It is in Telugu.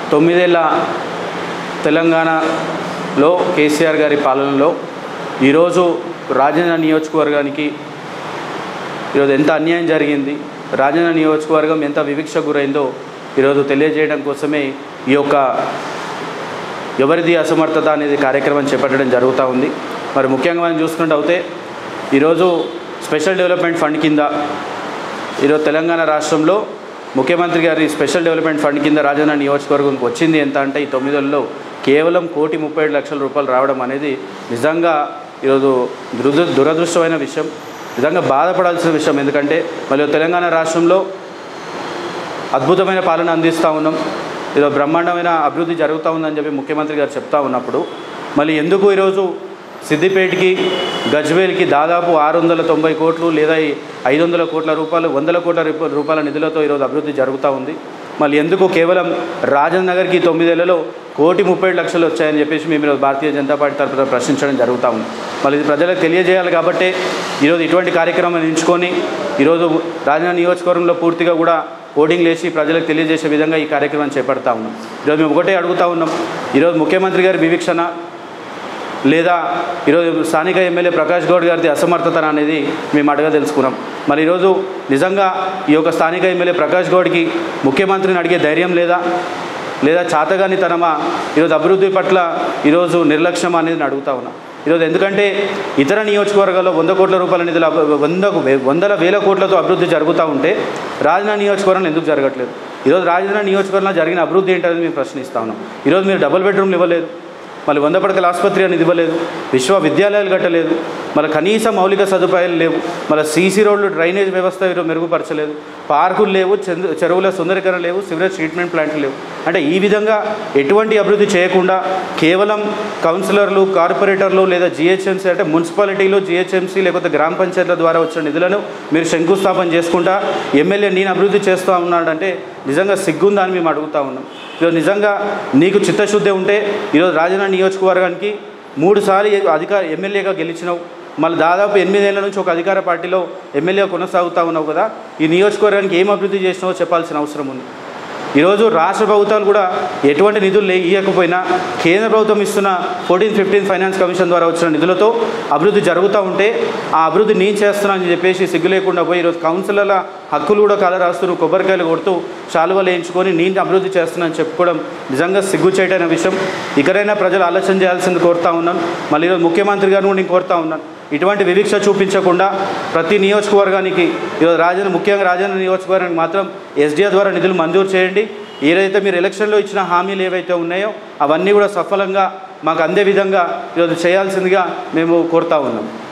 తొమ్మిదేళ్ల తెలంగాణలో కేసీఆర్ గారి పాలనలో ఈరోజు రాజన్న నియోజకవర్గానికి ఈరోజు ఎంత అన్యాయం జరిగింది రాజన్న నియోజకవర్గం ఎంత వివక్ష గురైందో ఈరోజు తెలియజేయడం కోసమే ఈ యొక్క ఎవరిది అసమర్థత అనేది కార్యక్రమం చేపట్టడం జరుగుతూ ఉంది మరి ముఖ్యంగా మనం చూసుకుంటే అవుతే ఈరోజు స్పెషల్ డెవలప్మెంట్ ఫండ్ కింద ఈరోజు తెలంగాణ రాష్ట్రంలో ముఖ్యమంత్రి గారి స్పెషల్ డెవలప్మెంట్ ఫండ్ కింద రాజన్న నియోజకవర్గంకి వచ్చింది ఎంత అంటే ఈ తొమ్మిదిలో కేవలం కోటి ముప్పై ఏడు లక్షల రూపాయలు రావడం అనేది నిజంగా ఈరోజు దురద దురదృష్టమైన విషయం నిజంగా బాధపడాల్సిన విషయం ఎందుకంటే మళ్ళీ తెలంగాణ రాష్ట్రంలో అద్భుతమైన పాలన అందిస్తూ ఉన్నాం ఏదో బ్రహ్మాండమైన అభివృద్ధి జరుగుతూ ఉందని చెప్పి ముఖ్యమంత్రి గారు చెప్తా ఉన్నప్పుడు మళ్ళీ ఎందుకు ఈరోజు సిద్దిపేటకి గజ్వేల్కి దాదాపు ఆరు వందల తొంభై కోట్లు లేదా ఐదు వందల కోట్ల రూపాయలు వందల కోట్ల రూప- రూపాయల నిధులతో ఈరోజు అభివృద్ధి జరుగుతూ ఉంది మళ్ళీ ఎందుకు కేవలం రాజనగర్కి తొమ్మిదేళ్లలో కోటి ముప్పై ఏడు లక్షలు వచ్చాయని చెప్పేసి మేము ఈరోజు భారతీయ జనతా పార్టీ తరఫున ప్రశ్నించడం జరుగుతూ ఉంది మళ్ళీ ఇది ప్రజలకు తెలియజేయాలి కాబట్టి ఈరోజు ఇటువంటి కార్యక్రమాన్ని ఎంచుకొని ఈరోజు రాజధాని నియోజకవర్గంలో పూర్తిగా కూడా ఓటింగ్ లేచి ప్రజలకు తెలియజేసే విధంగా ఈ కార్యక్రమాన్ని చేపడతా ఉన్నాం ఈరోజు మేము ఒకటే అడుగుతా ఉన్నాం ఈరోజు ముఖ్యమంత్రి గారి వివీక్షణ లేదా ఈరోజు స్థానిక ఎమ్మెల్యే ప్రకాష్ గౌడ్ గారిది అసమర్థత అనేది మేము అడగ తెలుసుకున్నాం మరి ఈరోజు నిజంగా ఈ యొక్క స్థానిక ఎమ్మెల్యే ప్రకాష్ గౌడ్కి ముఖ్యమంత్రిని అడిగే ధైర్యం లేదా లేదా చాతగాని తనమా ఈరోజు అభివృద్ధి పట్ల ఈరోజు నిర్లక్ష్యం అనేది నేను అడుగుతా ఉన్నా ఈరోజు ఎందుకంటే ఇతర నియోజకవర్గాల్లో వంద కోట్ల రూపాయల నిధులు అబ- వందకు వే- వందల వేల కోట్లతో అభివృద్ధి జరుగుతూ ఉంటే రాజధాని నియోజకవర్గంలో ఎందుకు జరగట్లేదు ఈరోజు రాజధాని నియోజకవర్గంలో జరిగిన అభివృద్ధి ఏంటనేది మేము ప్రశ్నిస్తా ఉన్నాం ఈరోజు మీరు డబుల్ బెడ్రూమ్లు ఇవ్వలేదు మళ్ళీ వంద పడకల ఆసుపత్రి అనేది ఇవ్వలేదు విశ్వవిద్యాలయాలు కట్టలేదు మళ్ళీ కనీస మౌలిక సదుపాయాలు లేవు మళ్ళీ సీసీ రోడ్లు డ్రైనేజ్ వ్యవస్థ ఈరోజు మెరుగుపరచలేదు పార్కులు లేవు చంద్ర- చెరువుల సుందరీకరణ లేవు సివరేజ్ ట్రీట్మెంట్ ప్లాంట్లు లేవు అంటే ఈ విధంగా ఎటువంటి అభివృద్ధి చేయకుండా కేవలం కౌన్సిలర్లు కార్పొరేటర్లు లేదా జిహెచ్ఎంసీ అంటే మున్సిపాలిటీలు జిహెచ్ఎంసీ లేకపోతే గ్రామ పంచాయతీల ద్వారా వచ్చిన నిధులను మీరు శంకుస్థాపన చేసుకుంటా ఎమ్మెల్యే నేను అభివృద్ధి చేస్తూ ఉన్నాడంటే నిజంగా సిగ్గుందా అని మేము అడుగుతా ఉన్నాం ఈరోజు నిజంగా నీకు చిత్తశుద్ధి ఉంటే ఈరోజు రాజధాని నియోజకవర్గానికి మూడు సార్లు అధికార ఎమ్మెల్యేగా గెలిచినావు మళ్ళీ దాదాపు ఎనిమిదేళ్ల నుంచి ఒక అధికార పార్టీలో ఎమ్మెల్యే కొనసాగుతూ ఉన్నావు కదా ఈ నియోజకవర్గానికి ఏం అభివృద్ధి చేసినావో చెప్పాల్సిన అవసరం ఉంది ఈరోజు రాష్ట్ర ప్రభుత్వాలు కూడా ఎటువంటి నిధులు లే- ఇవ్వకపోయినా కేంద్ర ప్రభుత్వం ఇస్తున్న ఫోర్టీన్ ఫిఫ్టీన్ ఫైనాన్స్ కమిషన్ ద్వారా వచ్చిన నిధులతో అభివృద్ధి జరుగుతూ ఉంటే ఆ అభివృద్ధి నేను చేస్తున్నానని చెప్పేసి సిగ్గు లేకుండా పోయి ఈరోజు కౌన్సిలర్ల హక్కులు కూడా కల రాస్తూ నువ్వు కొబ్బరికాయలు కొడుతూ శాలువలు వేయించుకొని నేను అభివృద్ధి చేస్తున్నానని చెప్పుకోవడం నిజంగా సిగ్గు చేయటైన విషయం ఇకరైనా ప్రజలు ఆలోచన చేయాల్సింది కోరుతా ఉన్నాను మళ్ళీ ఈరోజు ముఖ్యమంత్రి గారిని కూడా నేను కోరుతా ఉన్నాను ఇటువంటి వివక్ష చూపించకుండా ప్రతి నియోజకవర్గానికి ఈరోజు రాజధాని ముఖ్యంగా రాజధాని నియోజకవర్గానికి మాత్రం ఎస్డిఆర్ ద్వారా నిధులు మంజూరు చేయండి ఏదైతే మీరు ఎలక్షన్లో ఇచ్చిన హామీలు ఏవైతే ఉన్నాయో అవన్నీ కూడా సఫలంగా మాకు అందే విధంగా ఈరోజు చేయాల్సిందిగా మేము కోరుతా ఉన్నాం